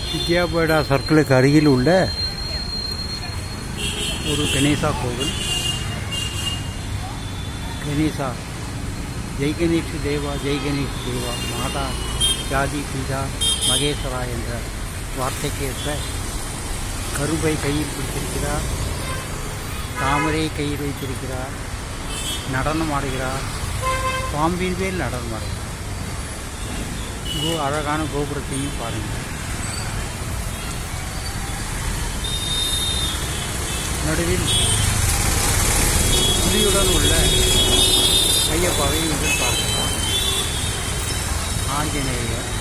வித்யாபேடா சர்க்கிளுக்கு அருகில் உள்ள ஒரு கணேசா கோவில் கணேசா ஜெய் கணேஷ் தேவா ஜெய் கணேஷ் தேவா மாதா ஜாதி பிதா மகேஸ்வரா என்ற வார்த்தைக்கேற்ப கரும்பை கையில் பிடித்திருக்கிறார் தாமரை கையில் வைத்திருக்கிறார் நடனம் ஆடுகிறார் பாம்பின் மேல் நடனம் ஆடுகிறார் கோ அழகான கோபுரத்தையும் பாருங்கள் நடுவில் புலியுடன் உள்ள ஐயப்பாவை நீங்கள் பார்க்கலாம் ஆஞ்சநேயர்